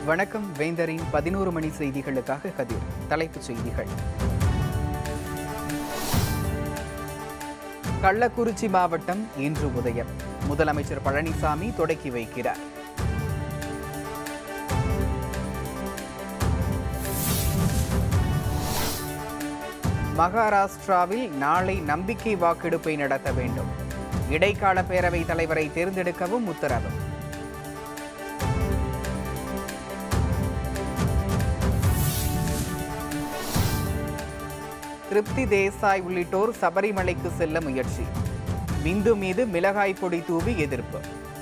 வணக்கம் வேந்தரின் பதினோரு மணி செய்திகளுக்காக கதிர் தலைப்புச் செய்திகள் கள்ளக்குறிச்சி மாவட்டம் இன்று உதயம் முதலமைச்சர் பழனிசாமி தொடக்கி வைக்கிறார் மகாராஷ்டிராவில் நாளை நம்பிக்கை வாக்கெடுப்பை நடத்த வேண்டும் இடைக்கால பேரவைத் தலைவரை தேர்ந்தெடுக்கவும் உத்தரவு திருப்தி தேசாய் உள்ளிட்டோர் சபரிமலைக்கு செல்ல முயற்சி பிந்து மீது மிளகாய் பொடி தூவி எதிர்ப்பு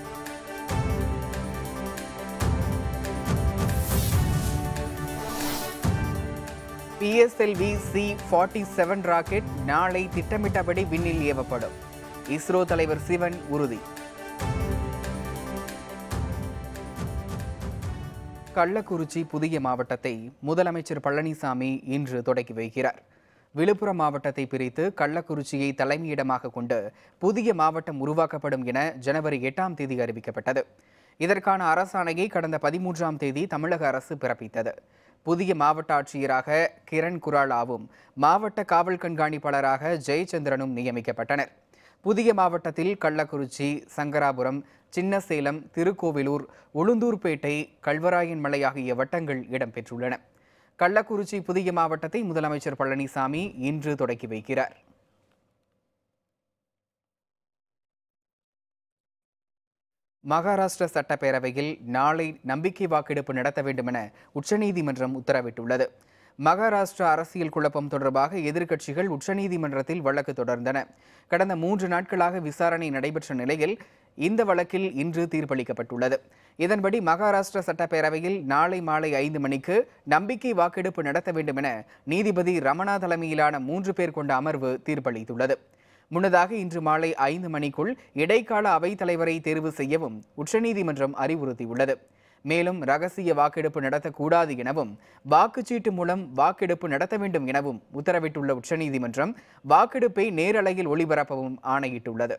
PSLV C forty seven rocket நாளை திட்டமிட்டபடி விண்ணில் ஏவப்படும் இஸ்ரோ தலைவர் சிவன் உறுதி கள்ளக்குறிச்சி புதிய மாவட்டத்தை முதலமைச்சர் பழனிசாமி இன்று தொடக்கி வைக்கிறார் விழுப்புரம் மாவட்டத்தை பிரித்து கள்ளக்குறிச்சியை தலைமையிடமாக கொண்டு புதிய மாவட்டம் உருவாக்கப்படும் என ஜனவரி எட்டாம் தேதி அறிவிக்கப்பட்டது இதற்கான அரசாணையை கடந்த பதிமூன்றாம் தேதி தமிழக அரசு பிறப்பித்தது புதிய மாவட்ட ஆட்சியராக கிரண் குராலாவும் மாவட்ட காவல் கண்காணிப்பாளராக ஜெயச்சந்திரனும் நியமிக்கப்பட்டனர் புதிய மாவட்டத்தில் கள்ளக்குறிச்சி சங்கராபுரம் சின்னசேலம் திருக்கோவிலூர் உளுந்தூர்பேட்டை கல்வராயன் மலை ஆகிய வட்டங்கள் இடம்பெற்றுள்ளன கள்ளக்குறிச்சி புதிய மாவட்டத்தை முதலமைச்சர் பழனிசாமி இன்று தொடக்கி வைக்கிறார் மகாராஷ்டிர சட்டப்பேரவையில் நாளை நம்பிக்கை வாக்கெடுப்பு நடத்த வேண்டும் என உச்சநீதிமன்றம் உத்தரவிட்டுள்ளது மகாராஷ்டிரா அரசியல் குழப்பம் தொடர்பாக எதிர்க்கட்சிகள் உச்சநீதிமன்றத்தில் வழக்கு தொடர்ந்தன கடந்த மூன்று நாட்களாக விசாரணை நடைபெற்ற நிலையில் இந்த வழக்கில் இன்று தீர்ப்பளிக்கப்பட்டுள்ளது இதன்படி மகாராஷ்டிர சட்டப்பேரவையில் நாளை மாலை ஐந்து மணிக்கு நம்பிக்கை வாக்கெடுப்பு நடத்த வேண்டும் என நீதிபதி ரமணா தலைமையிலான மூன்று பேர் கொண்ட அமர்வு தீர்ப்பளித்துள்ளது முன்னதாக இன்று மாலை ஐந்து மணிக்குள் இடைக்கால அவைத் தலைவரை தேர்வு செய்யவும் உச்சநீதிமன்றம் அறிவுறுத்தியுள்ளது மேலும் ரகசிய வாக்கெடுப்பு நடத்தக்கூடாது எனவும் வாக்குச்சீட்டு மூலம் வாக்கெடுப்பு நடத்த வேண்டும் எனவும் உத்தரவிட்டுள்ள உச்சநீதிமன்றம் வாக்கெடுப்பை நேரலையில் ஒளிபரப்பவும் ஆணையிட்டுள்ளது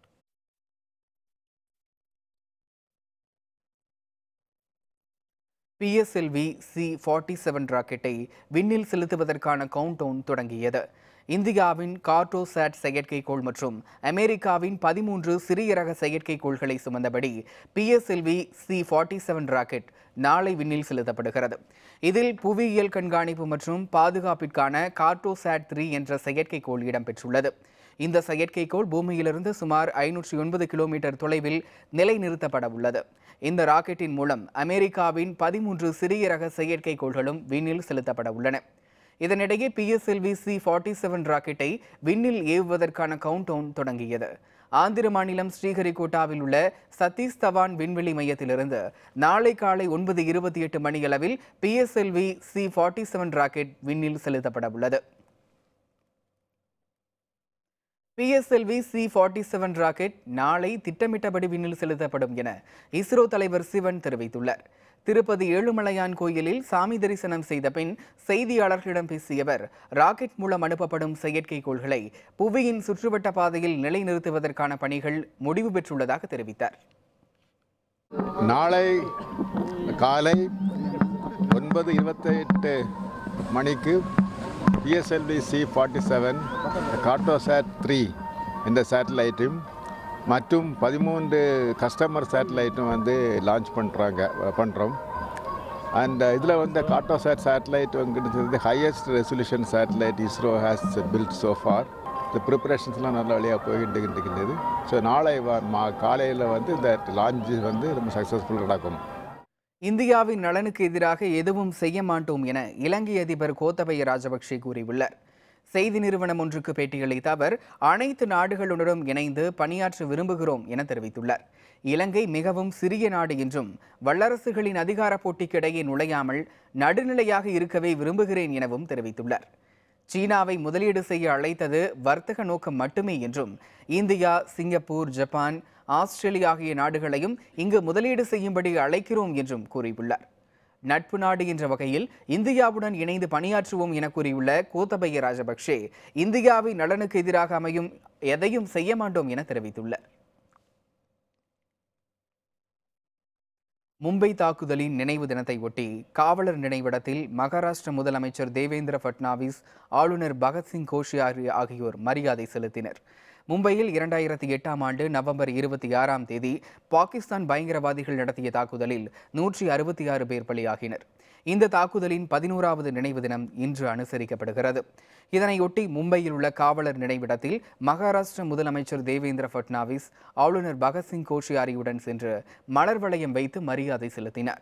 பிஎஸ்எல்வி சி ஃபார்ட்டி செவன் ராக்கெட்டை விண்ணில் செலுத்துவதற்கான கவுண்டவுன் தொடங்கியது இந்தியாவின் கார்டோசாட் செயற்கைக்கோள் மற்றும் அமெரிக்காவின் பதிமூன்று சிறிய ரக செயற்கைக்கோள்களை சுமந்தபடி PSLV C forty seven rocket நாளை விண்ணில் செலுத்தப்படுகிறது இதில் புவியியல் கண்காணிப்பு மற்றும் பாதுகாப்பிற்கான கார்டோசாட் த்ரீ என்ற செயற்கைக்கோள் இடம்பெற்றுள்ளது இந்த செயற்கைக்கோள் பூமியிலிருந்து சுமார் ஐநூற்றி ஒன்பது கிலோமீட்டர் தொலைவில் நிலைநிறுத்தப்பட உள்ளது இந்த ராக்கெட்டின் மூலம் அமெரிக்காவின் பதிமூன்று சிறிய ரக செயற்கைக்கோள்களும் விண்ணில் செலுத்தப்பட உள்ளன இதனிடையே பிஎஸ்எல்வி சி ஃபார்ட்டி செவன் ராக்கெட்டை விண்ணில் ஏவுவதற்கான கவுண்டவுன் தொடங்கியது ஆந்திர மாநிலம் ஸ்ரீஹரிகோட்டாவில் உள்ள சதீஷ் தவான் விண்வெளி மையத்திலிருந்து நாளை காலை ஒன்பது இருபத்தி எட்டு மணியளவில் PSLV C forty seven rocket விண்ணில் செலுத்தப்பட உள்ளது PSLV C forty seven rocket நாளை திட்டமிட்டபடி விண்ணில் செலுத்தப்படும் என இஸ்ரோ தலைவர் சிவன் தெரிவித்துள்ளார் திருப்பதி ஏழுமலையான் கோயிலில் சாமி தரிசனம் செய்த பின் செய்தியாளர்களிடம் பேசிய அவர் ராக்கெட் மூலம் அனுப்பப்படும் செயற்கைக்கோள்களை புவியின் சுற்றுவட்ட பாதையில் நிலைநிறுத்துவதற்கான பணிகள் முடிவு பெற்றுள்ளதாக தெரிவித்தார் நாளை காலை ஒன்பது இருபத்தெட்டு மணிக்கு PSLV C forty seven Cartosat three இந்த சேட்டலைட்டும் மற்றும் பதிமூன்று கஸ்டமர் சேட்டலைட்டும் வந்து லான்ச் பண்ணுறாங்க பண்ணுறோம் அண்ட் இதில் வந்து கார்டோசாட் சேட்டலைட் வந்து highest resolution satellite ISRO has built so far இந்த ப்ரிப்பரேஷன்ஸ்லாம் நல்ல வழியாக போய்கிட்டு இருக்கின்றது ஸோ நாளை வ- மா காலையில் வந்து இந்த லான்ச் வந்து ரொம்ப சக்ஸஸ்ஃபுல் நடக்கும் இந்தியாவின் நலனுக்கு எதிராக எதுவும் செய்ய மாட்டோம் என இலங்கை அதிபர் கோத்தபய ராஜபக்சே கூறியுள்ளார் செய்தி நிறுவனம் ஒன்றுக்கு பேட்டியளித்த அவர் அனைத்து நாடுகளுடனும் இணைந்து பணியாற்ற விரும்புகிறோம் என தெரிவித்துள்ளார் இலங்கை மிகவும் சிறிய நாடு என்றும் வல்லரசுகளின் அதிகார போட்டிக்கு இடையே நுழையாமல் நடுநிலையாக இருக்கவே விரும்புகிறேன் எனவும் தெரிவித்துள்ளார் சீனாவை முதலீடு செய்ய அழைத்தது வர்த்தக நோக்கம் மட்டுமே என்றும் இந்தியா சிங்கப்பூர் ஜப்பான் ஆஸ்திரேலியா ஆகிய நாடுகளையும் இங்கு முதலீடு செய்யும்படி அழைக்கிறோம் என்றும் கூறியுள்ளார் நட்பு நாடு என்ற வகையில் இந்தியாவுடன் இணைந்து பணியாற்றுவோம் என கூறியுள்ள கோத்தபய ராஜபக்சே இந்தியாவின் நலனுக்கு எதிராக அமையும் எதையும் செய்ய மாட்டோம் என தெரிவித்துள்ளார் மும்பை தாக்குதலின் நினைவு தினத்தை ஒட்டி காவலர் நினைவிடத்தில் மகாராஷ்டிர முதலமைச்சர் தேவேந்திர ஃபட்னாவிஸ் ஆளுநர் பகத்சிங் கோஷியாரி ஆகியோர் மரியாதை செலுத்தினர் மும்பையில் இரண்டாயிரத்தி எட்டாம் ஆண்டு நவம்பர் இருபத்தி ஆறாம் தேதி பாகிஸ்தான் பயங்கரவாதிகள் நடத்திய தாக்குதலில் நூற்றி அறுபத்தி ஆறு பேர் பலியாகினர் இந்த தாக்குதலின் பதினோராவது நினைவு தினம் இன்று அனுசரிக்கப்படுகிறது இதனையொட்டி மும்பையில் உள்ள காவலர் நினைவிடத்தில் மகாராஷ்டிர முதலமைச்சர் தேவேந்திர ஃபட்னாவிஸ் ஆளுநர் பகத்சிங் கோஷியாரியுடன் சென்று மலர் வளையம் வைத்து மரியாதை செலுத்தினார்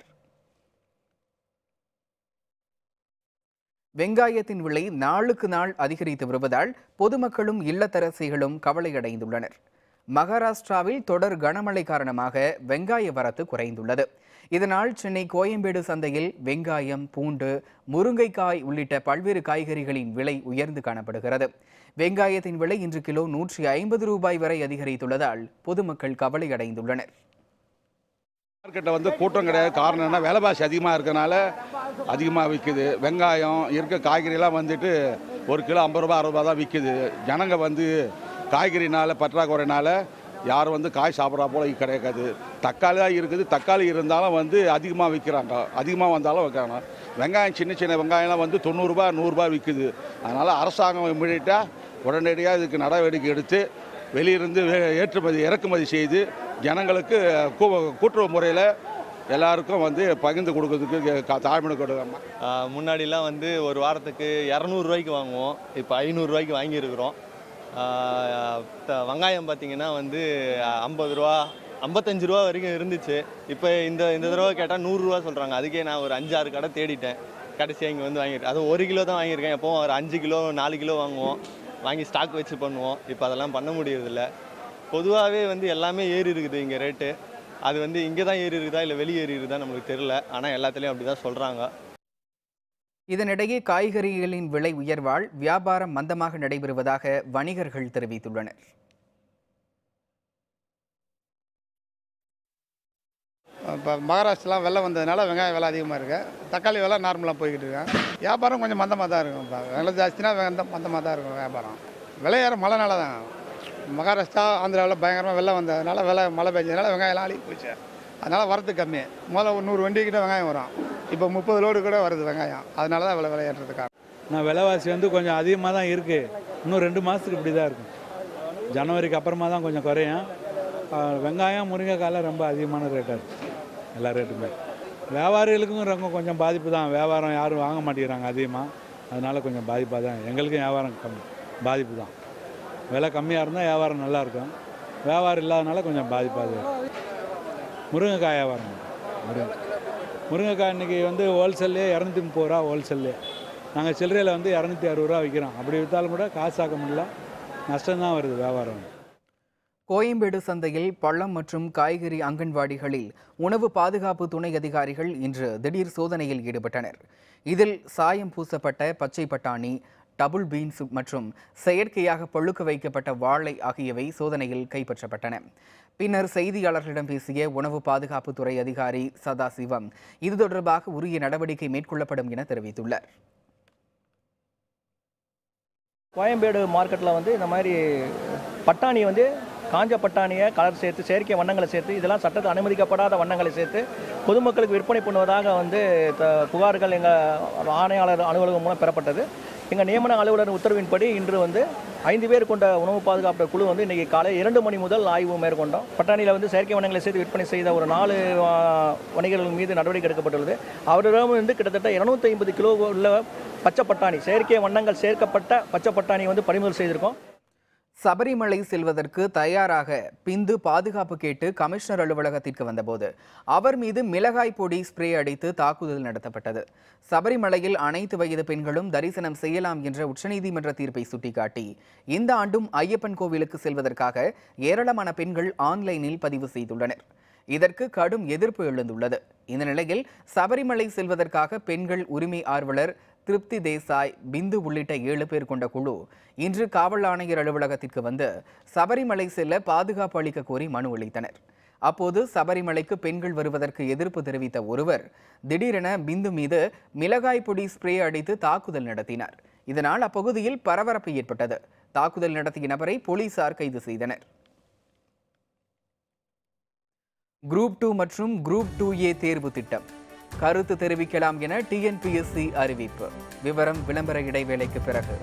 வெங்காயத்தின் விலை நாளுக்கு நாள் அதிகரித்து வருவதால் பொதுமக்களும் இல்லத்தரசிகளும் கவலையடைந்துள்ளனர் மகாராஷ்டிராவில் தொடர் கனமழை காரணமாக வெங்காய வரத்து குறைந்துள்ளது இதனால் சென்னை கோயம்பேடு சந்தையில் வெங்காயம் பூண்டு முருங்கைக்காய் உள்ளிட்ட பல்வேறு காய்கறிகளின் விலை உயர்ந்து காணப்படுகிறது வெங்காயத்தின் விலை இன்று கிலோ நூற்றி ஐம்பது ரூபாய் வரை அதிகரித்துள்ளதால் பொதுமக்கள் கவலையடைந்துள்ளனர் மார்க்கெட்டில் வந்து கூட்டம் கிடையாது காரணம் என்ன விலைவாசி அதிகமாக இருக்கனால அதிகமாக விற்குது வெங்காயம் இருக்க காய்கறிலாம் வந்துட்டு ஒரு கிலோ ஐம்பது ரூபா அறுபது ரூபா தான் விற்குது ஜனங்க வந்து காய்கறினால பற்றாக்குறைனால யாரும் வந்து காய் சாப்பிட்றா போல கிடைக்காது தக்காளி தான் இருக்குது தக்காளி இருந்தாலும் வந்து அதிகமாக விற்கிறாங்க அதிகமாக வந்தாலும் வைக்கிறாங்க வெங்காயம் சின்ன சின்ன வெங்காயம்லாம் வந்து தொண்ணூறுரூபா நூறுரூபா விற்குது அதனால் அரசாங்கம் இம்மிடியட்டாக உடனடியாக இதுக்கு நடவடிக்கை எடுத்து வெளியிருந்து வே- ஏற்றுமதி இறக்குமதி செய்து ஜனங்களுக்கு கூ- கூட்டுறவு முறையில் எல்லாருக்கும் வந்து பகிர்ந்து கொடுக்கறதுக்கு கா- தாழ்மையோடு கொடுக்காம ஆஹ் முன்னாடிலாம் வந்து ஒரு வாரத்துக்கு இரநூறுவாய்க்கு வாங்குவோம் இப்போ ஐநூறுரூவாய்க்கு வாங்கியிருக்கிறோம் ஆஹ் த- வெங்காயம் பார்த்தீங்கன்னா வந்து ஐம்பது ரூபா ஐம்பத்தஞ்சு ரூபா வரைக்கும் இருந்துச்சு இப்போ இந்த இந்த தடவை கேட்டால் நூறுரூவா சொல்கிறாங்க அதுக்கே நான் ஒரு அஞ்சாறு கடை தேடிட்டேன் கடைசியாக இங்கே வந்து வாங்கிட்டேன் அதுவும் ஒரு கிலோ தான் வாங்கியிருக்கேன் எப்போவும் ஒரு அஞ்சு கிலோ நாலு கிலோ வாங்குவோம் வாங்கி ஸ்டாக் வச்சு பண்ணுவோம் இப்போ அதெல்லாம் பண்ண முடியறதில்ல பொதுவாகவே வந்து எல்லாமே ஏறி இருக்குது இங்கே ரேட்டு அது வந்து இங்கே தான் ஏறி இருக்குதா இல்லை வெளியே ஏறி இருக்குதா நம்மளுக்கு தெரில ஆனால் எல்லாத்துலேயும் அப்படி தான் சொல்கிறாங்க இதனிடையே காய்கறிகளின் விலை உயர்வால் வியாபாரம் மந்தமாக நடைபெறுவதாக வணிகர்கள் தெரிவித்துள்ளனர் இப்போ மகாராஷ்டிரலாம் வெள்ளம் வந்ததுனால வெங்காயம் விலை அதிகமாக இருக்கு தக்காளி விலை நார்மலாக போய்கிட்டு இருக்கேன் வியாபாரம் கொஞ்சம் மந்தமாக தான் இருக்கும் இப்போ விலை ஜாஸ்தினா வெந்த மந்தமாக தான் இருக்கும் வியாபாரம் விலை ஏற மழைனால தான் மகாராஷ்டிரா ஆந்திராவில் பயங்கரமாக வெள்ளம் வந்ததுனால விலை மழை பெஞ்சதுனால வெங்காயம்லாம் அழுகி போச்சு அதனால் வரத்து கம்மி முதல்ல ஒரு நூறு வண்டி கிட்ட வெங்காயம் வரும் இப்போ முப்பது லோடு கூட வருது வெங்காயம் அதனால தான் விலை விலை ஏற்றதுக்கு காரணம் நான் விலைவாசி வந்து கொஞ்சம் அதிகமாக தான் இருக்குது இன்னும் ரெண்டு மாதத்துக்கு இப்படி தான் இருக்கும் ஜனவரிக்கு அப்புறமா தான் கொஞ்சம் குறையும் ஆ, வெங்காயம் முருங்கைக்காயெல்லாம் ரொம்ப அதிகமான ரேட்டாக இருக்குது எல்லா ரேட்டுமே வியாபாரிகளுக்கும் ரொம்ப கொஞ்சம் பாதிப்பு தான் வியாபாரம் யாரும் வாங்க மாட்டேங்கிறாங்க அதிகமாக அதனால கொஞ்சம் பாதிப்பாக தான் எங்களுக்கும் வியாபாரம் கம்மி பாதிப்பு தான் விலை கம்மியாக இருந்தால் வியாபாரம் நல்லா இருக்கும் வியாபாரம் இல்லாதனால கொஞ்சம் பாதிப்பாக தான் இருக்கு. முருங்கைக்காய் வியாபாரம் முருங்கை முருங்கைக்காய் இன்றைக்கி வந்து ஹோல்சேல்லே இரநூத்தி முப்பது ரூபா ஹோல்சேல்லே நாங்கள் சில்லறையில் வந்து இரநூத்தி அறுபது ரூபா விற்கிறோம் அப்படி விற்றாலும் கூட காசாக்க முடியல நஷ்டம்தான் வருது வியாபாரம் கோயம்பேடு சந்தையில் பழம் மற்றும் காய்கறி அங்கன்வாடிகளில் உணவு பாதுகாப்பு துணை அதிகாரிகள் இன்று திடீர் சோதனையில் ஈடுபட்டனர் இதில் சாயம் பூசப்பட்ட பச்சை பட்டாணி டபுள் பீன்ஸ் மற்றும் செயற்கையாக பழுக்க வைக்கப்பட்ட வாழை ஆகியவை சோதனையில் கைப்பற்றப்பட்டன பின்னர் செய்தியாளர்களிடம் பேசிய உணவு பாதுகாப்புத்துறை அதிகாரி சதாசிவம் இது தொடர்பாக உரிய நடவடிக்கை மேற்கொள்ளப்படும் என தெரிவித்துள்ளார் கோயம்பேடு மார்க்கெட்டில் வந்து இந்த மாதிரி பட்டாணி வந்து காஞ்ச பட்டாணியை கலர் சேர்த்து செயற்கை வண்ணங்களை சேர்த்து இதெல்லாம் சட்டத்தில் அனுமதிக்கப்படாத வண்ணங்களை சேர்த்து பொதுமக்களுக்கு விற்பனை பண்ணுவதாக வந்து த- புகார்கள் எங்கள் ஆணையாளர் அலுவலகம் மூலம் பெறப்பட்டது எங்கள் நியமன அலுவலர் உத்தரவின்படி இன்று வந்து ஐந்து பேர் கொண்ட உணவு பாதுகாப்பு குழு வந்து இன்றைக்கி காலை இரண்டு மணி முதல் ஆய்வு மேற்கொண்டோம் பட்டாணியில் வந்து செயற்கை வண்ணங்களை சேர்த்து விற்பனை செய்த ஒரு நாலு ஆ, வணிகர்கள் மீது நடவடிக்கை எடுக்கப்பட்டுள்ளது அவரிடம் வந்து கிட்டத்தட்ட இருநூத்தி ஐம்பது கிலோ உள்ள பச்சை பட்டாணி செயற்கை வண்ணங்கள் சேர்க்கப்பட்ட பச்சை பட்டாணி வந்து பறிமுதல் செய்திருக்கோம் சபரிமலை செல்வதற்கு தயாராக பிந்து பாதுகாப்பு கேட்டு கமிஷனர் அலுவலகத்திற்கு வந்தபோது அவர் மீது மிளகாய் பொடி ஸ்ப்ரே அடித்து தாக்குதல் நடத்தப்பட்டது சபரிமலையில் அனைத்து வயது பெண்களும் தரிசனம் செய்யலாம் என்ற உச்சநீதிமன்ற தீர்ப்பை சுட்டிக்காட்டி இந்த ஆண்டும் ஐயப்பன் கோவிலுக்கு செல்வதற்காக ஏராளமான பெண்கள் ஆன்லைனில் பதிவு செய்துள்ளனர் இதற்கு கடும் எதிர்ப்பு எழுந்துள்ளது இந்த நிலையில் சபரிமலை செல்வதற்காக பெண்கள் உரிமை ஆர்வலர் திருப்தி தேசாய் பிந்து உள்ளிட்ட ஏழு பேர் கொண்ட குழு இன்று காவல் ஆணையர் அலுவலகத்திற்கு வந்து சபரிமலை செல்ல பாதுகாப்பு அளிக்க கோரி மனு அளித்தனர் அப்போது சபரிமலைக்கு பெண்கள் வருவதற்கு எதிர்ப்பு தெரிவித்த ஒருவர் திடீரென பிந்து மீது மிளகாய் பொடி ஸ்ப்ரே அடித்து தாக்குதல் நடத்தினார் இதனால் அப்பகுதியில் பரபரப்பு ஏற்பட்டது தாக்குதல் நடத்திய நபரை போலீசார் கைது செய்தனர் குரூப் டூ மற்றும் குரூப் டூ ஏ தேர்வு திட்டம் கருத்து தெரிவிக்கலாம் என டிஎன்பிஎஸ்சி அறிவிப்பு விவரம் விளம்பர இடைவேளைக்கு பிறகு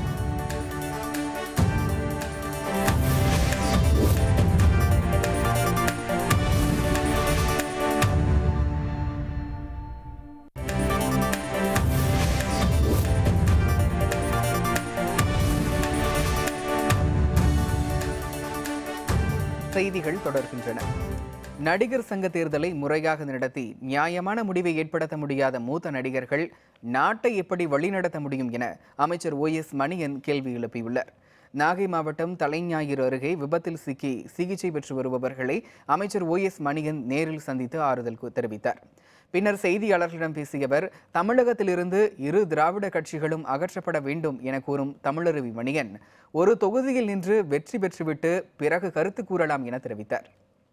செய்திகள் தொடர்கின்றன நடிகர் சங்க தேர்தலை முறையாக நடத்தி நியாயமான முடிவை ஏற்படுத்த முடியாத மூத்த நடிகர்கள் நாட்டை எப்படி வழிநடத்த முடியும் என அமைச்சர் ஓ எஸ் மணியன் கேள்வி எழுப்பியுள்ளார் நாகை மாவட்டம் தலைஞாயிறு அருகே விபத்தில் சிக்கி சிகிச்சை பெற்று வருபவர்களை அமைச்சர் ஓ எஸ் மணியன் நேரில் சந்தித்து ஆறுதல் கு- தெரிவித்தார் பின்னர் செய்தியாளர்களிடம் பேசிய அவர் தமிழகத்திலிருந்து இரு திராவிட கட்சிகளும் அகற்றப்பட வேண்டும் என கூறும் தமிழருவி மணியன் ஒரு தொகுதியில் நின்று வெற்றி பெற்றுவிட்டு பிறகு கருத்து கூறலாம் என தெரிவித்தார்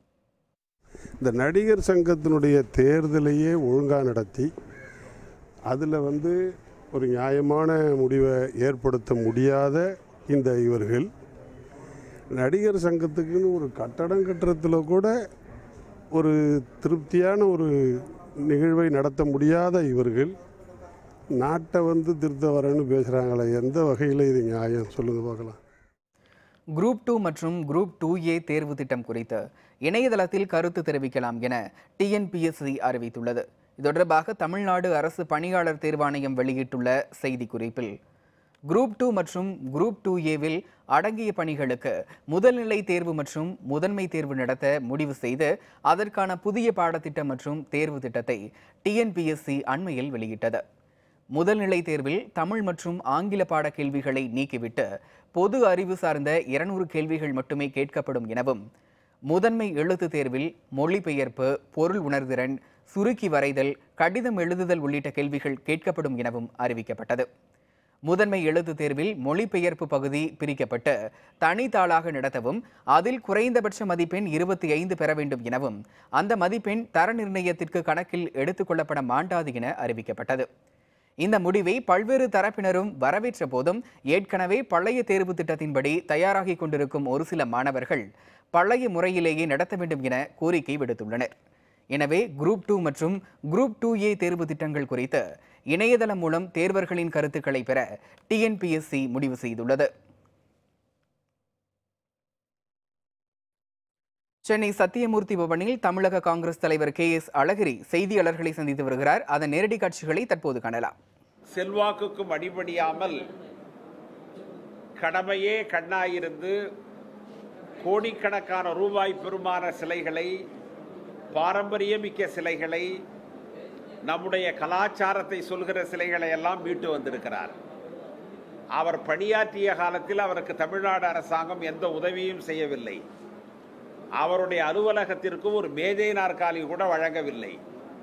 இந்த நடிகர் சங்கத்தினுடைய தேர்தலையே ஒழுங்காக நடத்தி அதில் வந்து ஒரு நியாயமான முடிவை ஏற்படுத்த முடியாத இந்த இவர்கள் நடிகர் சங்கத்துக்குன்னு ஒரு கட்டடம் கட்டுறதுல கூட ஒரு திருப்தியான ஒரு நிகழ்வை நடத்த முடியாத இவர்கள் நாட்டை வந்து திருத்த வரேன்னு பேசுகிறாங்களே எந்த வகையில் இது நியாயம் சொல்லுங்கள் பார்க்கலாம் குரூப் டூ மற்றும் குரூப் டூ ஏ தேர்வு திட்டம் குறித்து இணையதளத்தில் கருத்து தெரிவிக்கலாம் என டிஎன்பிஎஸ்சி அறிவித்துள்ளது இது தொடர்பாக தமிழ்நாடு அரசு பணியாளர் தேர்வாணையம் வெளியிட்டுள்ள செய்திக்குறிப்பில் குரூப் டூ மற்றும் குரூப் டூ ஏவில் அடங்கிய பணிகளுக்கு முதல்நிலை தேர்வு மற்றும் முதன்மை தேர்வு நடத்த முடிவு செய்து அதற்கான புதிய பாடத்திட்டம் மற்றும் தேர்வு திட்டத்தை டிஎன்பிஎஸ்சி அண்மையில் வெளியிட்டது முதல்நிலை தேர்வில் தமிழ் மற்றும் ஆங்கில பாட கேள்விகளை நீக்கிவிட்டு பொது அறிவு சார்ந்த இருநூறு கேள்விகள் மட்டுமே கேட்கப்படும் எனவும் முதன்மை எழுத்து தேர்வில் மொழிபெயர்ப்பு பொருள் உணர்திறன் சுருக்கி வரைதல் கடிதம் எழுதுதல் உள்ளிட்ட கேள்விகள் கேட்கப்படும் எனவும் அறிவிக்கப்பட்டது முதன்மை எழுத்து தேர்வில் மொழிபெயர்ப்பு பகுதி பிரிக்கப்பட்டு தனித்தாளாக நடத்தவும் அதில் குறைந்தபட்ச மதிப்பெண் இருபத்தி ஐந்து பெற வேண்டும் எனவும் அந்த மதிப்பெண் தர நிர்ணயத்திற்கு கணக்கில் எடுத்துக்கொள்ளப்பட மாட்டாது என அறிவிக்கப்பட்டது இந்த முடிவை பல்வேறு தரப்பினரும் வரவேற்ற போதும் ஏற்கனவே பழைய தேர்வு திட்டத்தின்படி தயாராகிக் கொண்டிருக்கும் ஒரு சில மாணவர்கள் பழைய முறையிலேயே நடத்த வேண்டும் என கோரிக்கை விடுத்துள்ளனர் எனவே குரூப் டூ மற்றும் குரூப் டூ ஏ தேர்வு திட்டங்கள் குறித்து இணையதளம் மூலம் தேர்வர்களின் கருத்துக்களை பெற டிஎன்பிஎஸ்சி முடிவு செய்துள்ளது சென்னை சத்தியமூர்த்தி பவனில் தமிழக காங்கிரஸ் தலைவர் கே எஸ் அழகிரி செய்தியாளர்களை சந்தித்து வருகிறார் அதன் நேரடி காட்சிகளை தற்போது காணலாம் செல்வாக்குக்கும் அடிபணியாமல் கடமையே கண்ணாயிருந்து கோடிக்கணக்கான ரூபாய் பெருமான சிலைகளை பாரம்பரியமிக்க சிலைகளை நம்முடைய கலாச்சாரத்தை சொல்கிற சிலைகளை எல்லாம் மீட்டு வந்திருக்கிறார் அவர் பணியாற்றிய காலத்தில் அவருக்கு தமிழ்நாடு அரசாங்கம் எந்த உதவியும் செய்யவில்லை அவருடைய அலுவலகத்திற்கு ஒரு மேஜை நாற்காலி கூட வழங்கவில்லை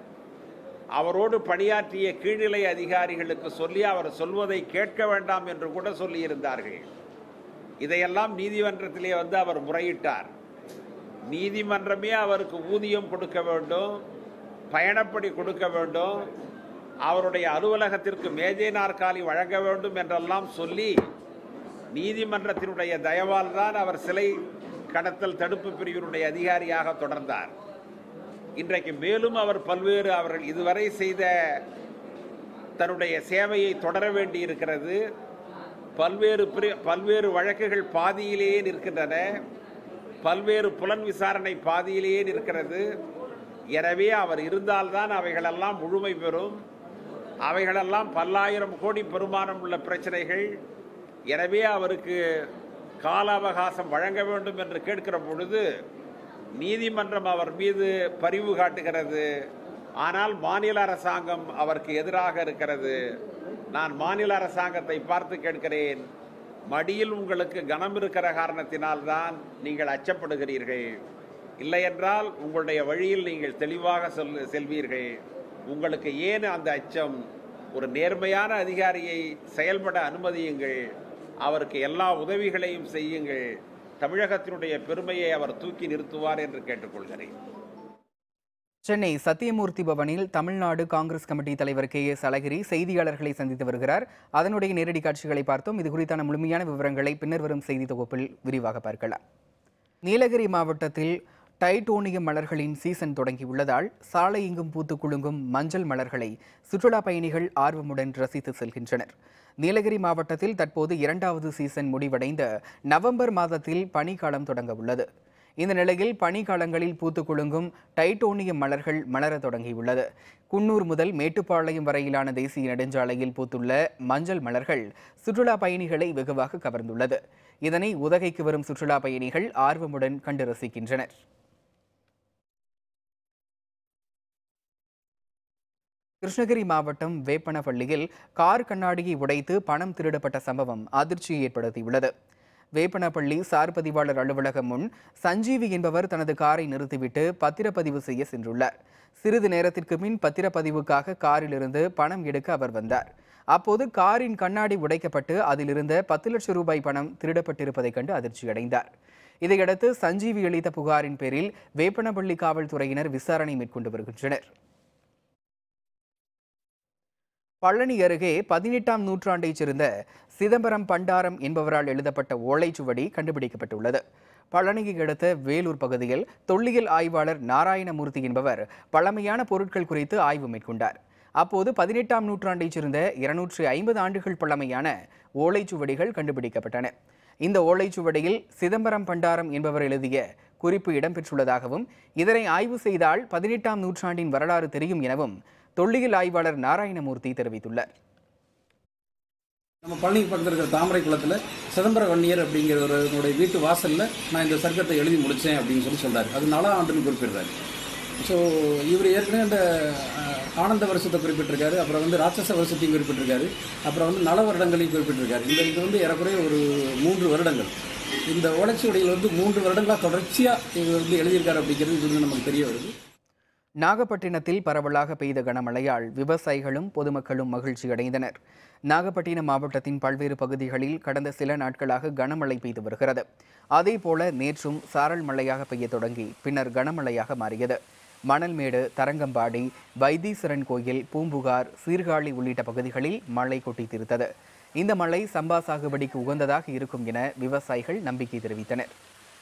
அவரோடு பணியாற்றிய கீழ்நிலை அதிகாரிகளுக்கு சொல்லி அவர் சொல்வதை கேட்க வேண்டாம் என்று கூட சொல்லியிருந்தார்கள் இதையெல்லாம் நீதிமன்றத்திலே வந்து அவர் முறையிட்டார் நீதிமன்றமே அவருக்கு ஊதியம் கொடுக்க வேண்டும் பயணப்படி கொடுக்க வேண்டும் அவருடைய அலுவலகத்திற்கு மேஜை நாற்காலி வழங்க வேண்டும் என்றெல்லாம் சொல்லி நீதிமன்றத்தினுடைய தயவால் தான் அவர் சிலை கடத்தல் தடுப்பு பிரிவினுடைய அதிகாரியாக தொடர்ந்தார் இன்றைக்கு மேலும் அவர் பல்வேறு அவர்கள் இதுவரை செய்த தன்னுடைய சேவையை தொடர வேண்டி இருக்கிறது பல்வேறு பிரி- பல்வேறு வழக்குகள் பாதியிலேயே நிற்கின்றன பல்வேறு புலன் விசாரணை பாதியிலேயே நிற்கிறது எனவே அவர் இருந்தால்தான் அவைகளெல்லாம் முழுமை பெறும் அவைகளெல்லாம் பல்லாயிரம் கோடி பெருமானம் உள்ள பிரச்சனைகள் எனவே அவருக்கு கால அவகாசம் வழங்க வேண்டும் என்று கேட்கிற பொழுது நீதிமன்றம் அவர் மீது பரிவு காட்டுகிறது ஆனால் மாநில அரசாங்கம் அவருக்கு எதிராக இருக்கிறது நான் மாநில அரசாங்கத்தை பார்த்து கேட்கிறேன் மடியில் உங்களுக்கு கனம் இருக்கிற காரணத்தினால்தான் நீங்கள் அச்சப்படுகிறீர்கள் இல்லையென்றால் உங்களுடைய வழியில் நீங்கள் தெளிவாக சொல் செல்வீர்கள் உங்களுக்கு ஏன் அந்த அச்சம் ஒரு நேர்மையான அதிகாரியை செயல்பட அனுமதியுங்கள் அவருக்கு எல்லா உதவிகளையும் செய்யுங்கள் தமிழகத்தினுடைய பெருமையை அவர் தூக்கி நிறுத்துவார் என்று கேட்டுக்கொள்கிறேன் சென்னை சத்தியமூர்த்தி பவனில் தமிழ்நாடு காங்கிரஸ் கமிட்டி தலைவர் கே எஸ் அழகிரி செய்தியாளர்களை சந்தித்து வருகிறார் அதனுடைய நேரடி காட்சிகளை பார்த்தோம் இது குறித்தான முழுமையான விவரங்களை பின்னர் வரும் செய்தி தொகுப்பில் விரிவாக பார்க்கலாம் நீலகிரி மாவட்டத்தில் டைட்டோனியம் மலர்களின் சீசன் தொடங்கியுள்ளதால் சாலை எங்கும் பூத்து குலுங்கும் மஞ்சள் மலர்களை சுற்றுலா பயணிகள் ஆர்வமுடன் ரசித்து செல்கின்றனர் நீலகிரி மாவட்டத்தில் தற்போது இரண்டாவது சீசன் முடிவடைந்த நவம்பர் மாதத்தில் பனிக்காலம் தொடங்க உள்ளது இந்த நிலையில் பனிக்காலங்களில் பூத்து குலுங்கும் டைட்டோனியம் மலர்கள் மலரத் தொடங்கியுள்ளது குன்னூர் முதல் மேட்டுப்பாளையம் வரையிலான தேசிய நெடுஞ்சாலையில் பூத்துள்ள மஞ்சள் மலர்கள் சுற்றுலா பயணிகளை வெகுவாக கவர்ந்துள்ளது இதனை உதகைக்கு வரும் சுற்றுலா பயணிகள் ஆர்வமுடன் கண்டு ரசிக்கின்றனர் கிருஷ்ணகிரி மாவட்டம் வேப்பனப்பள்ளியில் கார் கண்ணாடியை உடைத்து பணம் திருடப்பட்ட சம்பவம் அதிர்ச்சியை ஏற்படுத்தியுள்ளது வேப்பனப்பள்ளி சார் பதிவாளர் அலுவலகம் முன் சஞ்சீவி என்பவர் தனது காரை நிறுத்திவிட்டு பத்திரப்பதிவு செய்ய சென்றுள்ளார் சிறிது நேரத்திற்கு பின் பத்திரப்பதிவுக்காக காரிலிருந்து பணம் எடுக்க அவர் வந்தார் அப்போது காரின் கண்ணாடி உடைக்கப்பட்டு அதிலிருந்த பத்து லட்சம் ரூபாய் பணம் திருடப்பட்டிருப்பதைக் கண்டு அதிர்ச்சியடைந்தார் இதையடுத்து சஞ்சீவி அளித்த புகாரின் பேரில் வேப்பனப்பள்ளி காவல்துறையினர் விசாரணை மேற்கொண்டு வருகின்றனர் பழனி அருகே பதினெட்டாம் நூற்றாண்டைச் சேர்ந்த சிதம்பரம் பண்டாரம் என்பவரால் எழுதப்பட்ட ஓலைச்சுவடி கண்டுபிடிக்கப்பட்டுள்ளது பழனியை அடுத்த வேலூர் பகுதியில் தொல்லியல் ஆய்வாளர் நாராயணமூர்த்தி என்பவர் பழமையான பொருட்கள் குறித்து ஆய்வு மேற்கொண்டார் அப்போது பதினெட்டாம் நூற்றாண்டைச் சேர்ந்த இருநூற்றி ஐம்பது ஆண்டுகள் பழமையான ஓலைச்சுவடிகள் கண்டுபிடிக்கப்பட்டன இந்த ஓலைச்சுவடியில் சிதம்பரம் பண்டாரம் என்பவர் எழுதிய குறிப்பு இடம்பெற்றுள்ளதாகவும் இதனை ஆய்வு செய்தால் பதினெட்டாம் நூற்றாண்டின் வரலாறு தெரியும் எனவும் தொல்லியல் ஆய்வாளர் நாராயணமூர்த்தி தெரிவித்துள்ளார் நம்ம பழனி பக்கத்தில் இருக்கிற தாமரை குளத்தில் சிதம்பர வன்னியர் அப்படிங்கிறவருடைய வீட்டு வாசலில் நான் இந்த சர்க்கத்தை எழுதி முடித்தேன் அப்படின்னு சொல்லி சொல்றாரு அது நாலாம் ஆண்டுன்னு குறிப்பிடுறாரு ஸோ இவர் ஏற்கனவே அந்த அஹ், ஆனந்த வருஷத்தை குறிப்பிட்டிருக்காரு அப்புறம் வந்து ராட்சச வருஷத்தையும் குறிப்பிட்டிருக்காரு அப்புறம் வந்து நல வருடங்களையும் குறிப்பிட்டிருக்காரு இந்த இது வந்து ஏறக்குறைய ஒரு மூன்று வருடங்கள் இந்த ஓலைச்சுவடியில் வந்து மூன்று வருடங்களாக தொடர்ச்சியாக இவர் வந்து எழுதியிருக்காரு அப்படிங்கிறது இது வந்து நமக்கு தெரிய வருது நாகப்பட்டினத்தில் பரவலாக பெய்த கனமழையால் விவசாயிகளும் பொதுமக்களும் மகிழ்ச்சி அடைந்தனர் நாகப்பட்டினம் மாவட்டத்தின் பல்வேறு பகுதிகளில் கடந்த சில நாட்களாக கனமழை பெய்து வருகிறது அதேபோல நேற்றும் சாரல் மழையாக பெய்ய தொடங்கி பின்னர் கனமழையாக மாறியது மணல்மேடு தரங்கம்பாடி வைத்தீஸ்வரன் கோயில் பூம்புகார் சீர்காழி உள்ளிட்ட பகுதிகளில் மழை கொட்டி தீர்த்தது இந்த மழை சம்பா சாகுபடிக்கு உகந்ததாக இருக்கும் என விவசாயிகள் நம்பிக்கை தெரிவித்தனர்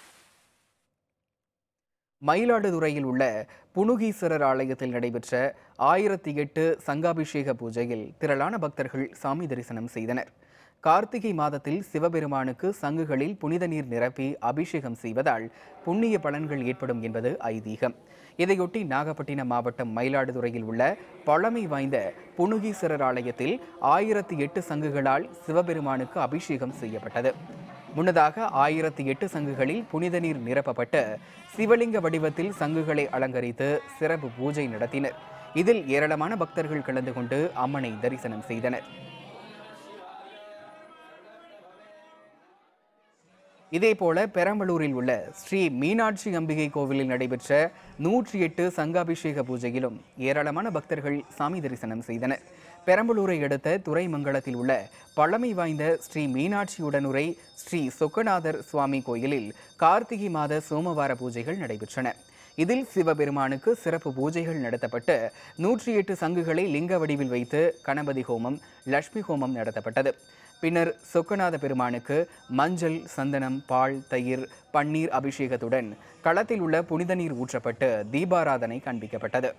மயிலாடுதுறையில் உள்ள புனுகீஸ்வரர் ஆலயத்தில் நடைபெற்ற ஆயிரத்தி எட்டு சங்காபிஷேக பூஜையில் திரளான பக்தர்கள் சாமி தரிசனம் செய்தனர் கார்த்திகை மாதத்தில் சிவபெருமானுக்கு சங்குகளில் புனித நீர் நிரப்பி அபிஷேகம் செய்வதால் புண்ணிய பலன்கள் ஏற்படும் என்பது ஐதீகம் இதையொட்டி நாகப்பட்டினம் மாவட்டம் மயிலாடுதுறையில் உள்ள பழமை வாய்ந்த புனுகீஸ்வரர் ஆலயத்தில் ஆயிரத்தி எட்டு சங்குகளால் சிவபெருமானுக்கு அபிஷேகம் செய்யப்பட்டது முன்னதாக ஆயிரத்தி எட்டு சங்குகளில் புனித நீர் நிரப்பப்பட்டு சிவலிங்க வடிவத்தில் சங்குகளை அலங்கரித்து சிறப்பு பூஜை நடத்தினர் இதில் ஏராளமான பக்தர்கள் கலந்து கொண்டு அம்மனை தரிசனம் செய்தனர் இதேபோல பெரம்பலூரில் உள்ள ஸ்ரீ மீனாட்சி அம்பிகை கோவிலில் நடைபெற்ற நூற்றி எட்டு சங்காபிஷேக பூஜையிலும் ஏராளமான பக்தர்கள் சாமி தரிசனம் செய்தனர் பெரம்பலூரை அடுத்த துறைமங்கலத்தில் உள்ள பழமை வாய்ந்த ஸ்ரீ மீனாட்சி உடனுரை ஸ்ரீ சொக்கநாதர் சுவாமி கோயிலில் கார்த்திகை மாத சோமவார பூஜைகள் நடைபெற்றன இதில் சிவபெருமானுக்கு சிறப்பு பூஜைகள் நடத்தப்பட்டு நூற்றி எட்டு சங்குகளை லிங்க வடிவில் வைத்து கணபதி ஹோமம் லட்சுமி ஹோமம் நடத்தப்பட்டது பின்னர் சொக்கநாத பெருமானுக்கு மஞ்சள் சந்தனம் பால் தயிர் பன்னீர் அபிஷேகத்துடன் களத்தில் உள்ள புனித நீர் ஊற்றப்பட்டு தீபாராதனை காண்பிக்கப்பட்டது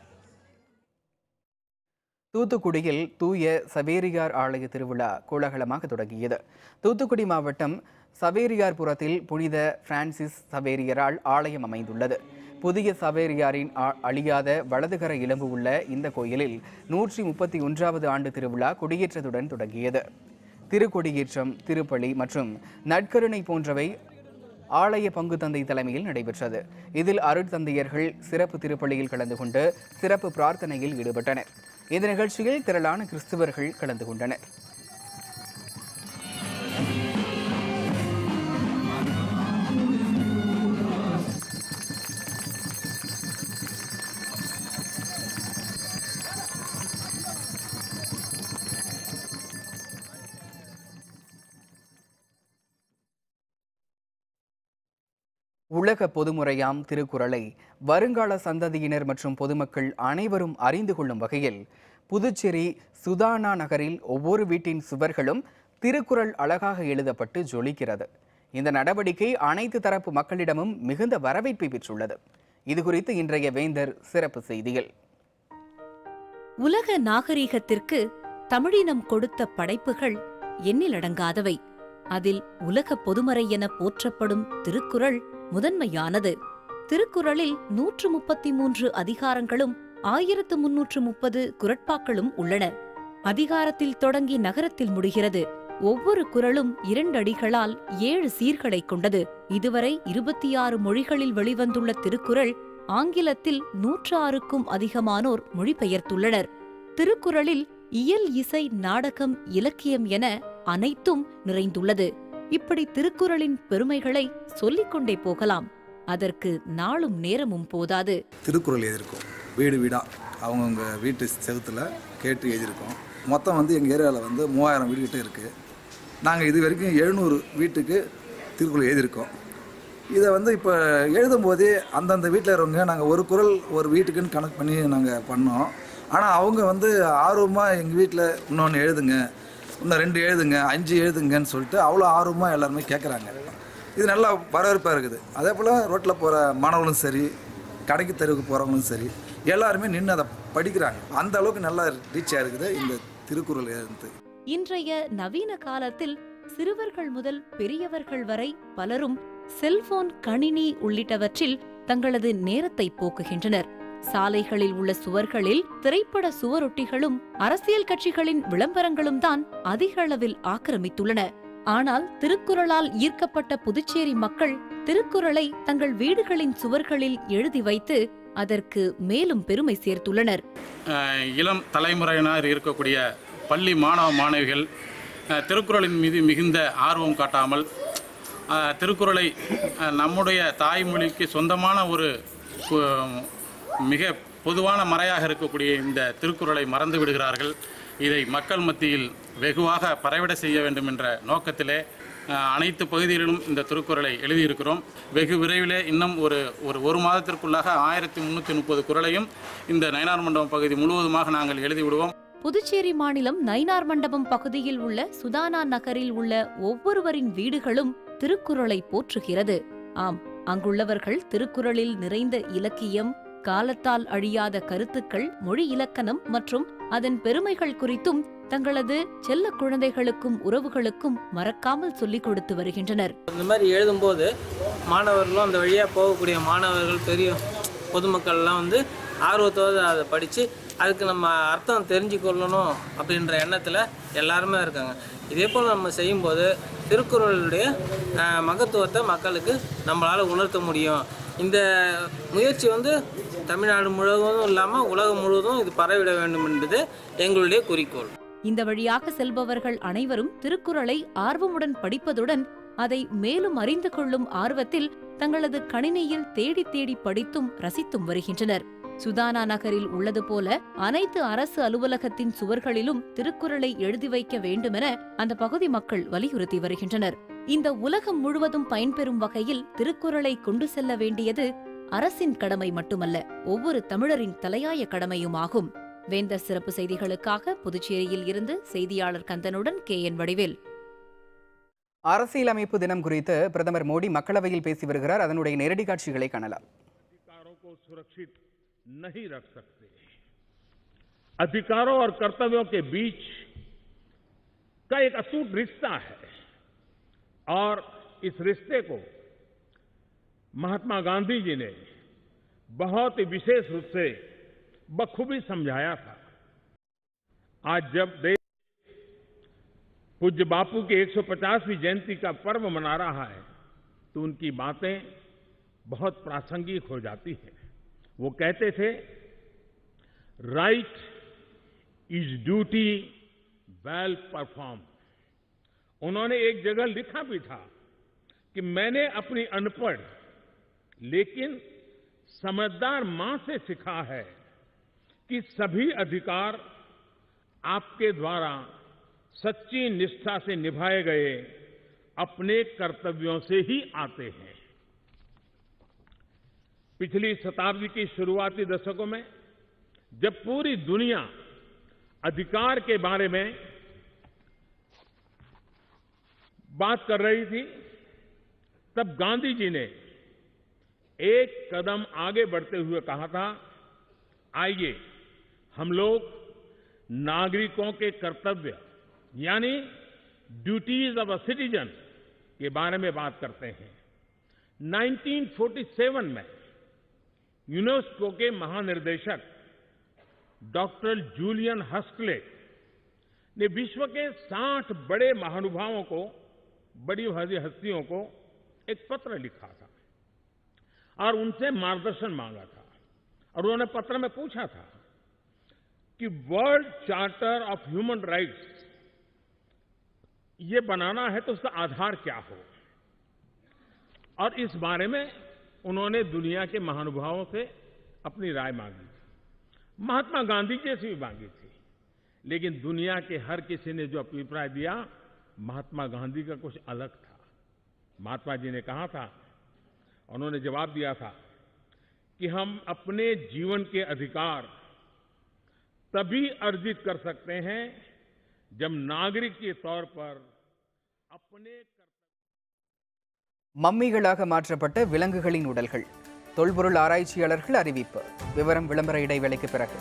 தூத்துக்குடியில் தூய சவேரியார் ஆலய திருவிழா கோலாகலமாக தொடங்கியது தூத்துக்குடி மாவட்டம் சவேரியார்புரத்தில் புனித பிரான்சிஸ் சவேரியரால் ஆலயம் அமைந்துள்ளது புதிய சவேரியாரின் ஆ- அழியாத வலதுகர இளம்பு உள்ள இந்த கோயிலில் நூற்றி முப்பத்தி ஒன்றாவது ஆண்டு திருவிழா கொடியேற்றத்துடன் தொடங்கியது திருக்கொடியேற்றம் திருப்பலி மற்றும் நற்கருணை போன்றவை ஆலய பங்கு தந்தை தலைமையில் நடைபெற்றது இதில் அருட்தந்தையர்கள் சிறப்பு திருப்பலியில் கலந்து கொண்டு சிறப்பு பிரார்த்தனையில் ஈடுபட்டனர் இந்த நிகழ்ச்சியில் திரளான கிறிஸ்தவர்கள் கலந்து கொண்டனர் உலக பொதுமுறையாம் திருக்குறளை வருங்கால சந்ததியினர் மற்றும் பொதுமக்கள் அனைவரும் அறிந்து கொள்ளும் வகையில் புதுச்சேரி சுதானா நகரில் ஒவ்வொரு வீட்டின் சுவர்களும் திருக்குறள் அழகாக எழுதப்பட்டு ஜொலிக்கிறது இந்த நடவடிக்கை அனைத்து தரப்பு மக்களிடமும் மிகுந்த வரவேற்பை பெற்றுள்ளது இதுகுறித்து இன்றைய வேந்தர் சிறப்பு செய்தியில் உலக நாகரீகத்திற்கு தமிழினம் கொடுத்த படைப்புகள் எண்ணிலடங்காதவை அதில் உலக பொதுமறை என போற்றப்படும் திருக்குறள் முதன்மையானது திருக்குறளில் நூற்று முப்பத்தி மூன்று அதிகாரங்களும் ஆயிரத்து முன்னூற்று முப்பது குரட்பாக்களும் உள்ளன அதிகாரத்தில் தொடங்கி நகரத்தில் முடிகிறது ஒவ்வொரு குறளும் இரண்டடிகளால் ஏழு சீர்களைக் கொண்டது இதுவரை இருபத்தி ஆறு மொழிகளில் வெளிவந்துள்ள திருக்குறள் ஆங்கிலத்தில் நூற்று ஆறுக்கும் அதிகமானோர் மொழிபெயர்த்துள்ளனர் திருக்குறளில் இயல் இசை நாடகம் இலக்கியம் என அனைத்தும் நிறைந்துள்ளது இப்படி திருக்குறளின் பெருமைகளை சொல்லிக்கொண்டே போகலாம் அதற்கு நாளும் நேரமும் போதாது திருக்குறள் எழுதியிருக்கோம் வீடு வீடாக அவங்கவுங்க வீட்டு செவுத்துல கேட்டு எழுதியிருக்கோம் மொத்தம் வந்து எங்கள் ஏரியாவில் வந்து மூவாயிரம் வீடு கிட்ட இருக்குது நாங்கள் இது வரைக்கும் எழுநூறு வீட்டுக்கு திருக்குறள் எழுதியிருக்கோம் இதை வந்து இப்போ எழுதும்போதே அந்தந்த வீட்டில் இருக்கிறவங்க நாங்கள் ஒரு குரல் ஒரு வீட்டுக்குன்னு கணக்கு பண்ணி நாங்கள் பண்ணோம் ஆனால் அவங்க வந்து ஆர்வமாக எங்கள் வீட்டில் இன்னொன்று எழுதுங்க இன்னும் ரெண்டு எழுதுங்க அஞ்சு எழுதுங்கன்னு சொல்லிட்டு அவ்வளோ ஆர்வமாக எல்லாருமே கேட்குறாங்க இது நல்லா வரவேற்பாக இருக்குது அதே போல் ரோட்டில் போகிற மாணவர்களும் சரி கடைக்கு தெருவுக்கு போகிறவங்களும் சரி எல்லாருமே நின்று அதை படிக்கிறாங்க அந்த அளவுக்கு நல்லா ரீச்சாக இருக்குது இந்த திருக்குறள் எழுந்து இன்றைய நவீன காலத்தில் சிறுவர்கள் முதல் பெரியவர்கள் வரை பலரும் செல்போன் கணினி உள்ளிட்டவற்றில் தங்களது நேரத்தை போக்குகின்றனர் சாலைகளில் உள்ள சுவர்களில் திரைப்பட சுவரொட்டிகளும் அரசியல் கட்சிகளின் விளம்பரங்களும் தான் அதிக அளவில் ஆக்கிரமித்துள்ளன ஆனால் திருக்குறளால் ஈர்க்கப்பட்ட புதுச்சேரி மக்கள் திருக்குறளை தங்கள் வீடுகளின் சுவர்களில் எழுதி வைத்து அதற்கு மேலும் பெருமை சேர்த்துள்ளனர் அஹ் இளம் தலைமுறையினர் இருக்கக்கூடிய பள்ளி மாணவ மாணவிகள் அஹ் திருக்குறளின் மீது மிகுந்த ஆர்வம் காட்டாமல் அஹ் திருக்குறளை அஹ் நம்முடைய தாய்மொழிக்கு சொந்தமான ஒரு கு- மிக பொதுவான மறையாக இருக்கக்கூடிய இந்த திருக்குறளை மறந்து விடுகிறார்கள் இதை மக்கள் மத்தியில் வெகுவாக பரவிட செய்ய வேண்டும் என்ற நோக்கத்திலே அஹ், அனைத்து பகுதிகளிலும் இந்த திருக்குறளை எழுதியிருக்கிறோம் வெகு விரைவிலே இன்னும் ஒரு ஒரு ஒரு மாதத்திற்குள்ளாக ஆயிரத்தி முந்நூற்றி முப்பது குறளையும் இந்த நயனார் மண்டபம் பகுதி முழுவதுமாக நாங்கள் எழுதி விடுவோம் புதுச்சேரி மாநிலம் நயினார் மண்டபம் பகுதியில் உள்ள சுதானா நகரில் உள்ள ஒவ்வொருவரின் வீடுகளும் திருக்குறளை போற்றுகிறது ஆம் அங்குள்ளவர்கள் திருக்குறளில் நிறைந்த இலக்கியம் காலத்தால் அழியாத கருத்துக்கள் மொழி இலக்கணம் மற்றும் அதன் பெருமைகள் குறித்தும் தங்களது செல்ல குழந்தைகளுக்கும் உறவுகளுக்கும் மறக்காமல் சொல்லிக் கொடுத்து வருகின்றனர் இந்த மாதிரி எழுதும்போது மாணவர்களும் அந்த வழியாக போகக்கூடிய மாணவர்கள் பெரிய பொதுமக்கள்லாம் வந்து ஆர்வத்தோடு அதை படித்து அதுக்கு நம்ம அர்த்தம் தெரிஞ்சுக்கொள்ளணும் அப்படின்ற எண்ணத்தில் எல்லாருமே இருக்காங்க இதே போல் நம்ம செய்யும்போது திருக்குறளுடைய அஹ், மகத்துவத்தை மக்களுக்கு நம்மளால் உணர்த்த முடியும் இந்த முயற்சி வந்து தமிழ்நாடு முழுவதும் இல்லாமல் உலகம் முழுவதும் இது பரவிட வேண்டும் என்பது எங்களுடைய குறிக்கோள் இந்த வழியாக செல்பவர்கள் அனைவரும் திருக்குறளை ஆர்வமுடன் படிப்பதுடன் அதை மேலும் அறிந்து கொள்ளும் ஆர்வத்தில் தங்களது கணினியில் தேடி தேடி படித்தும் ரசித்தும் வருகின்றனர் சுதானா நகரில் உள்ளது போல அனைத்து அரசு அலுவலகத்தின் சுவர்களிலும் திருக்குறளை எழுதி வைக்க வேண்டுமென அந்த பகுதி மக்கள் வலியுறுத்தி வருகின்றனர் இந்த உலகம் முழுவதும் பயன்பெறும் வகையில் திருக்குறளை கொண்டு செல்ல வேண்டியது அரசின் கடமை மட்டுமல்ல ஒவ்வொரு தமிழரின் தலையாய கடமையுமாகும் வேந்தர் சிறப்பு செய்திகளுக்காக புதுச்சேரியில் இருந்து செய்தியாளர் கந்தனுடன் கே என் வடிவேல் அரசியலமைப்பு தினம் குறித்து பிரதமர் மோடி மக்களவையில் பேசி வருகிறார் அதனுடைய நேரடி காட்சிகளை காணலாம் अधिकारों को सुरक्षित नहीं रख सकते अधिकारों और कर्तव्यों के बीच का एक अटूट रिश्ता है और इस रिश्ते को महात्मा गांधी जी ने बहुत ही विशेष रूप से बखूबी समझाया था आज जब देश पूज्य बापू की 150वीं जयंती का पर्व मना रहा है तो उनकी बातें बहुत प्रासंगिक हो जाती है वो कहते थे right is duty well perform उन्होंने एक जगह लिखा भी था कि मैंने अपनी अनपढ़ लेकिन समझदार मां से सीखा है कि सभी अधिकार आपके द्वारा सच्ची निष्ठा से निभाए गए अपने कर्तव्यों से ही आते हैं पिछली शताब्दी की शुरुआती दशकों में जब पूरी दुनिया अधिकार के बारे में बात कर रही थी तब गांधी जी ने एक कदम आगे बढ़ते हुए कहा था आइए हम लोग नागरिकों के कर्तव्य यानी ड्यूटीज ऑफ अ सिटीजन के बारे में बात करते हैं 1947 में यूनेस्को के महानिर्देशक डॉक्टर जूलियन हस्कले ने विश्व के 60 बड़े महानुभावों को बड़ी हस्तियों को एक पत्र लिखा था और उनसे मार्गदर्शन मांगा था और उन्होंने पत्र में पूछा था कि world charter of human rights ये बनाना है तो उसका आधार क्या हो और इस बारे में उन्होंने दुनिया के महानुभावों से अपनी राय मांगी थी महात्मा गांधी जी से भी मांगी थी लेकिन दुनिया के हर किसी ने जो अभिप्राय दिया महात्मा गांधी का कुछ अलग था महात्मा जी ने कहा था उन्होंने जवाब दिया था कि हम अपने जीवन के अधिकार तभी अर्जित कर सकते हैं जब नागरिक के तौर पर अपने மம்மிகளாக மாற்றப்பட்ட விலங்குகளின் உடல்கள் தொல்பொருள் ஆராய்ச்சியாளர்கள் அறிவிப்பு விவரம் விளம்பர இடைவேளைக்கு பிறகு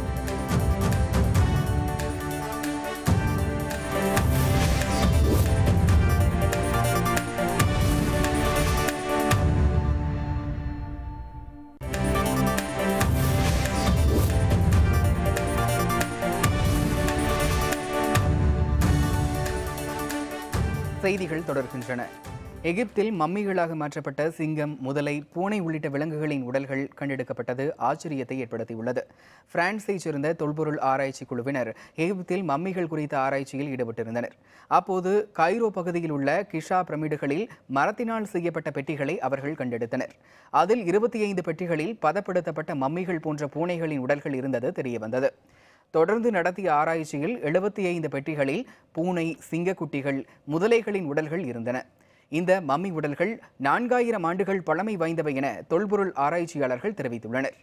செய்திகள் தொடர்கின்றன எகிப்தில் மம்மிகளாக மாற்றப்பட்ட சிங்கம் முதலை பூனை உள்ளிட்ட விலங்குகளின் உடல்கள் கண்டெடுக்கப்பட்டது ஆச்சரியத்தை ஏற்படுத்தியுள்ளது பிரான்ஸைச் சேர்ந்த தொல்பொருள் ஆராய்ச்சி குழுவினர் எகிப்தில் மம்மிகள் குறித்த ஆராய்ச்சியில் ஈடுபட்டிருந்தனர் அப்போது கைரோ பகுதியில் உள்ள கிஷா பிரமிடுகளில் மரத்தினால் செய்யப்பட்ட பெட்டிகளை அவர்கள் கண்டெடுத்தனர் அதில் இருபத்தி ஐந்து பெட்டிகளில் பதப்படுத்தப்பட்ட மம்மிகள் போன்ற பூனைகளின் உடல்கள் இருந்தது தெரியவந்தது தொடர்ந்து நடத்திய ஆராய்ச்சியில் எழுபத்தி ஐந்து பெட்டிகளில் பூனை சிங்கக்குட்டிகள் முதலைகளின் உடல்கள் இருந்தன இந்த மம்மி உடல்கள் நான்காயிரம் ஆண்டுகள் பழமை வாய்ந்தவை என தொல்பொருள் ஆராய்ச்சியாளர்கள் தெரிவித்துள்ளனர்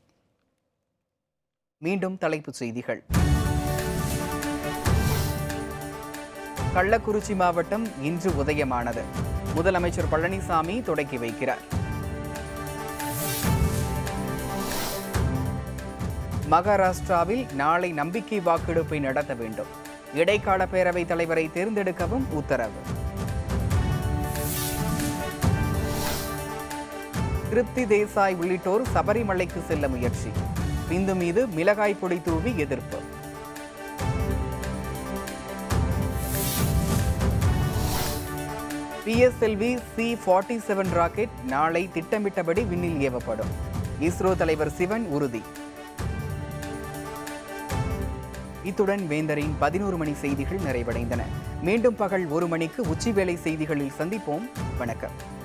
மீண்டும் தலைப்புச் செய்திகள் கள்ளக்குறிச்சி மாவட்டம் இன்று உதயமானது முதலமைச்சர் பழனிசாமி தொடக்கி வைக்கிறார் மகாராஷ்டிராவில் நாளை நம்பிக்கை வாக்கெடுப்பை நடத்த வேண்டும் இடைக்கால பேரவைத் தலைவரை தேர்ந்தெடுக்கவும் உத்தரவு திருப்தி தேசாய் உள்ளிட்டோர் சபரிமலைக்கு செல்ல முயற்சி பிந்து மீது மிளகாய் பொடி தூவி எதிர்ப்பு PSLV C forty seven rocket நாளை திட்டமிட்டபடி விண்ணில் ஏவப்படும் இஸ்ரோ தலைவர் சிவன் உறுதி இத்துடன் வேந்தரின் பதினோரு மணி செய்திகள் நிறைவடைந்தன மீண்டும் பகல் ஒரு மணிக்கு உச்சிவேளை செய்திகளில் சந்திப்போம் வணக்கம்